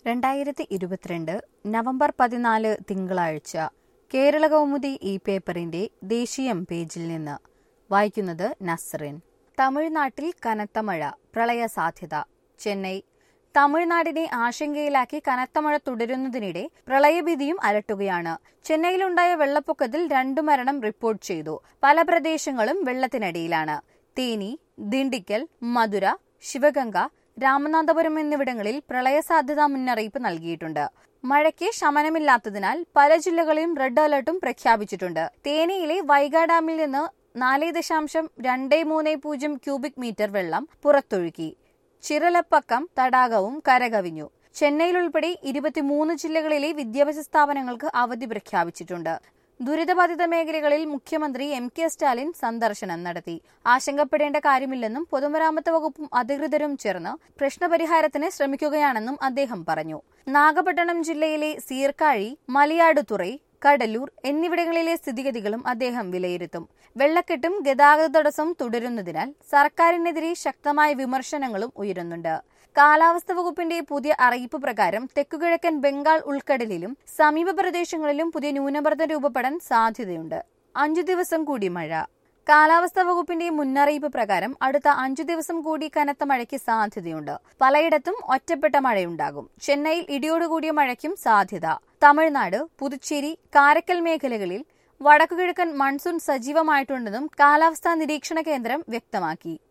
രണ്ടായിരത്തി ഇരുപത്തിരണ്ട് നവംബർ പതിനാല് തിങ്കളാഴ്ച കേരള കൗമുദി ഈ പേപ്പറിന്റെ ദേശീയം പേജിൽ നിന്ന് വായിക്കുന്നത് നസ്റിൻ തമിഴ്നാട്ടിൽ കനത്ത മഴ പ്രളയ സാധ്യത ചെന്നൈ തമിഴ്നാടിനെ ആശങ്കയിലാക്കി കനത്ത മഴ തുടരുന്നതിനിടെ പ്രളയഭീതിയും അലട്ടുകയാണ് ചെന്നൈയിലുണ്ടായ വെള്ളപ്പൊക്കത്തിൽ രണ്ടു മരണം റിപ്പോർട്ട് ചെയ്തു പല പ്രദേശങ്ങളും വെള്ളത്തിനടിയിലാണ് തേനി ദിണ്ടിക്കൽ മധുര ശിവഗംഗ രാമനാഥപുരം എന്നിവിടങ്ങളിൽ പ്രളയ സാധ്യതാ മുന്നറിയിപ്പ് നൽകിയിട്ടുണ്ട് മഴയ്ക്ക് ശമനമില്ലാത്തതിനാൽ പല ജില്ലകളിലും റെഡ് അലർട്ടും പ്രഖ്യാപിച്ചിട്ടുണ്ട് തേനിയിലെ വൈഗ ഡാമിൽ നിന്ന് നാല് ദശാംശം രണ്ട് മൂന്ന് പൂജ്യം ക്യൂബിക് മീറ്റർ വെള്ളം പുറത്തൊഴുക്കി ചിറലപ്പക്കം തടാകവും കരകവിഞ്ഞു ചെന്നൈയിൽ ഉൾപ്പെടെ ഇരുപത്തിമൂന്ന് ജില്ലകളിലെ വിദ്യാഭ്യാസ സ്ഥാപനങ്ങൾക്ക് അവധി പ്രഖ്യാപിച്ചിട്ടുണ്ട് ദുരിതബാധിത മേഖലകളിൽ മുഖ്യമന്ത്രി എം കെ സ്റ്റാലിൻ സന്ദർശനം നടത്തി ആശങ്കപ്പെടേണ്ട കാര്യമില്ലെന്നും പൊതുമരാമത്ത് വകുപ്പും അധികൃതരും ചേർന്ന് പ്രശ്നപരിഹാരത്തിന് ശ്രമിക്കുകയാണെന്നും അദ്ദേഹം പറഞ്ഞു നാഗപട്ടണം ജില്ലയിലെ സീർക്കാഴി മലയാടുതുറൈ കടലൂർ എന്നിവിടങ്ങളിലെ സ്ഥിതിഗതികളും അദ്ദേഹം വിലയിരുത്തും വെള്ളക്കെട്ടും ഗതാഗത തടസ്സവും തുടരുന്നതിനാൽ സർക്കാരിനെതിരെ ശക്തമായ വിമർശനങ്ങളും ഉയരുന്നുണ്ട് കാലാവസ്ഥ വകുപ്പിന്റെ പുതിയ അറിയിപ്പ് പ്രകാരം തെക്കുകിഴക്കൻ ബംഗാൾ ഉൾക്കടലിലും സമീപ പ്രദേശങ്ങളിലും പുതിയ ന്യൂനമർദ്ദം രൂപപ്പെടാൻ സാധ്യതയുണ്ട് അഞ്ചു ദിവസം കൂടി മഴ കാലാവസ്ഥാ വകുപ്പിന്റെ മുന്നറിയിപ്പ് പ്രകാരം അടുത്ത അഞ്ചു ദിവസം കൂടി കനത്ത മഴയ്ക്ക് സാധ്യതയുണ്ട് പലയിടത്തും ഒറ്റപ്പെട്ട മഴയുണ്ടാകും ചെന്നൈയിൽ ഇടിയോടുകൂടിയ മഴയ്ക്കും സാധ്യത തമിഴ്നാട് പുതുച്ചേരി കാരക്കൽ മേഖലകളിൽ വടക്കുകിഴക്കൻ മൺസൂൺ സജീവമായിട്ടുണ്ടെന്നും കാലാവസ്ഥാ നിരീക്ഷണ കേന്ദ്രം വ്യക്തമാക്കി